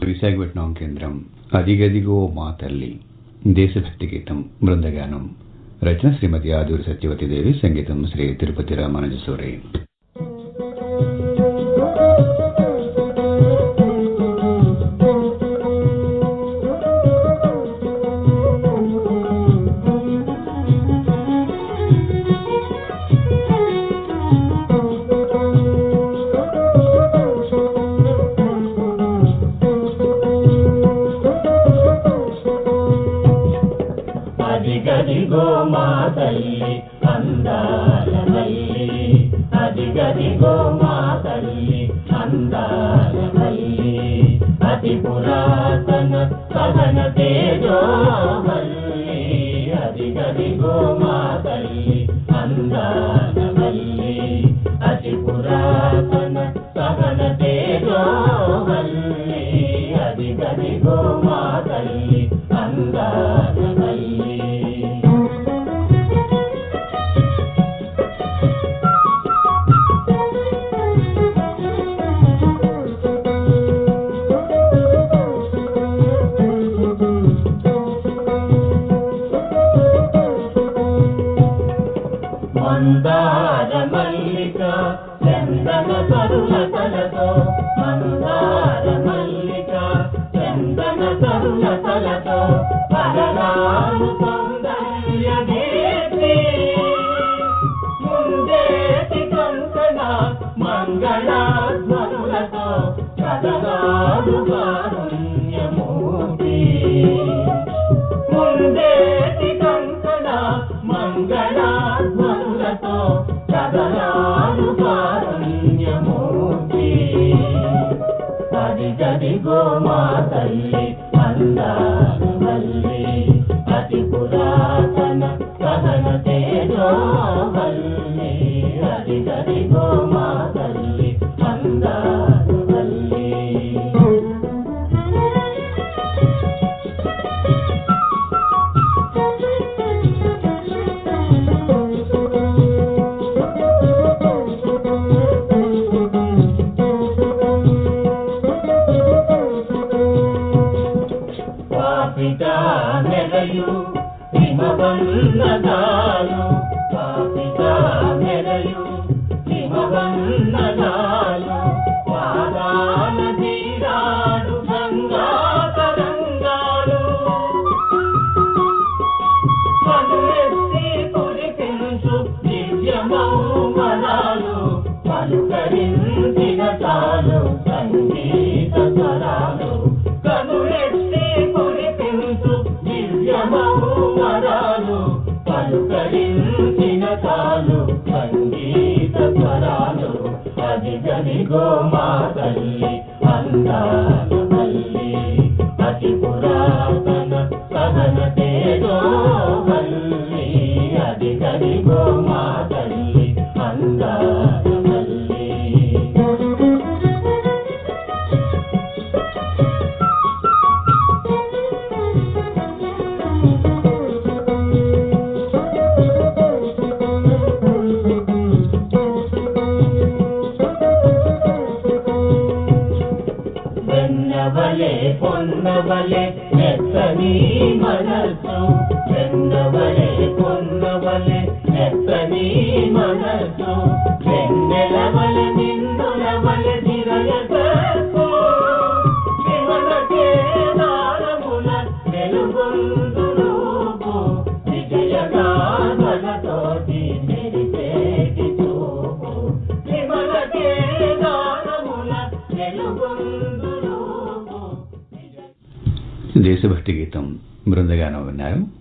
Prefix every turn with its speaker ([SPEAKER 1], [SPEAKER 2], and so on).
[SPEAKER 1] విశాఖపట్నం కేంద్రం అదిగదిగో మా తల్లి దేశభక్తి గీతం బృందగానం రచన శ్రీమతి ఆదూరి సత్యవతి దేవి సంగీతం శ్రీ తిరుపతి రామానుజసూరి
[SPEAKER 2] అదిగదిగో మా తల్లి అందాల మల్లి అదిగదిగో మా తల్లి అందాల మల్లి అతి పురాతన సహన తేజో మల్లి అదిగదిగో మా తల్లి అందాల మల్లి అతి పురాతన సహన తేజో మల్లి అదిగదిగో మా తల్లి అందాల మల్లి మందార మల్లిక చందన తరుల తలతో మందార మల్లిక చందన తరుల తలతో పరరాను సౌందర్య దేవి ముందేటి కంకణ మంగళాధ్వనులతో కదలాడు కారుణ్యమూర్తి ముందేటి కంకణ మంగళాధ్వనులతో కదలాడు కారుణ్యమూర్తి అది గదిగో మా తల్లి అందాల మల్లి అతి పురాతన సహన తేజో మల్లి అది గదిగో మా తల్లి అందాల మల్లి పాపిట మెరయు హిమవన్నదాలు పాపిట మెరయు హిమవన్నదాలు పాదాల తీరాడు గంగా తరంగాలు కనులెత్తి కురిపించు దివ్యమౌ మనాలు పలుకరించిన చాలు సంగీత స్వరాలు కనులెత్తి కురిపించు దివ్యమౌ మనాలు పలుకరించిన చాలు సంగీత స్వరాలు అది గదిగో మా తల్లి అందాల మల్లి అతి పురాతన సహన తేజో మల్లి అది గదిగో మా తల్లి అందాల మల్లి వెన్నవలే పొన్నవలే మెత్తని మనసు వెన్నవలే పొన్నవలే మెత్తని మనసు వెన్నెలవల నిన్నులవల ధిరయకు శివనకే నారముల వెలుగొందురూపు విజయగాథలతోటి మెరిసేటి చూపు శివనకే నారముల వెలుగొందురూపు
[SPEAKER 1] దేశభక్తి గీతం బృందగానం విన్నారు